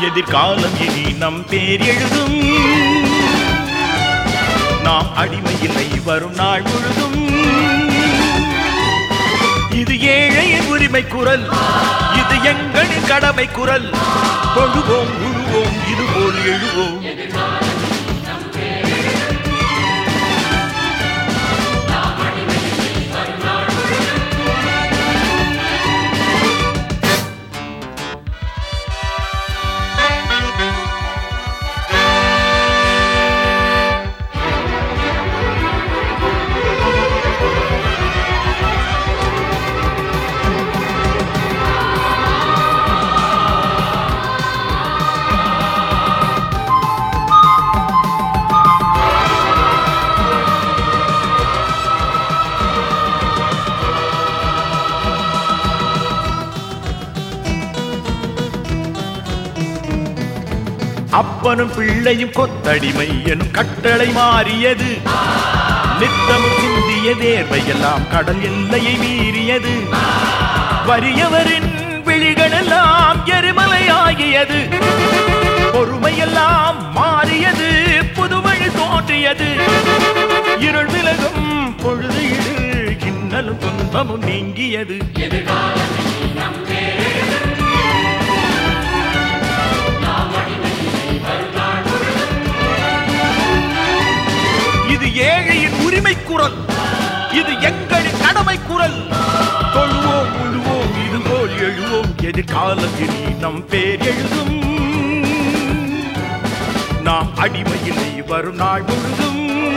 எதிர்காலம் இனி நம் பேர் எழுதும் நாம் அடிமை இல்லை வரும் நாள் முழுதும் இது ஏழையின் உரிமை குரல் இது எங்களின் கடமை குரல் தொழுவோம் உழுவோம் இதுபோல் எழுவோம் அப்பனும் பிள்ளையும் கொத்தடிமை எனும் கட்டளை மாறியது நித்தமும் சிந்திய தேர்வையெல்லாம் கடல் எல்லையை மீறியது வறியவரின் விழிகளெல்லாம் எரிமலையாகியது பொறுமையெல்லாம் மாறியது புதுவழி தோன்றியது இருள் விலகும் பொழுது இடு இன்னலும் துன்பமும் நீங்கியது இது ஏழையின் உரிமை குரல் இது எங்களின் கடமை குரல் தொழுவோம் முழுவோம் இதுபோல் எழுவோம் எதிர்காலத்தில் நம் பேர் எழுதும் நாம் அடிமையில்லை வரும் நாள் முழுதும்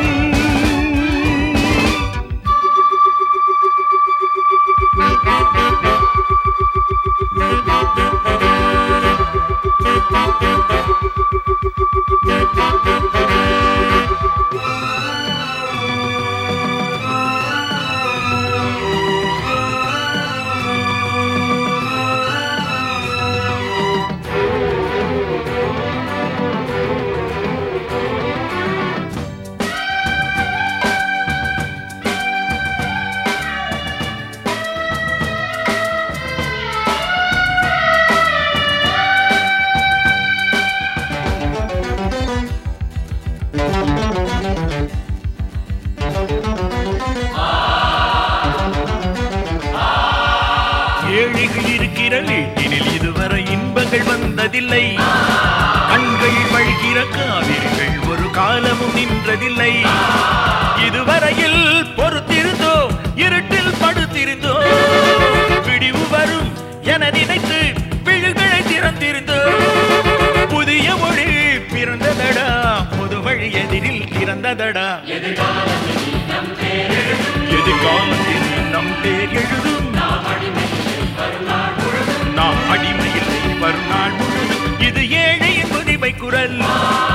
ஏழைகள் இருக்கிற வீட்டினில் இதுவரை இன்பங்கள் வந்ததில்லை கண்கள் வழிகிற காவிரிகள் ஒரு காலமும் நின்றதில்லை இதுவரையில் பொறுத்திருந்தோ இருட்டில் படுத்திருந்தோ விடிவு வரும் என நினைத்து விழுகளை திறந்திருந்தோ புதிய மொழி பிறந்ததடா புது வழி எதிரில் திறந்ததடா எதிர்காலத்தில் நம் பேர் எழுதும் நாம் அடிமையில்லை மறுநாள் முழுதும் இது ஏழையின் உரிமை குரல்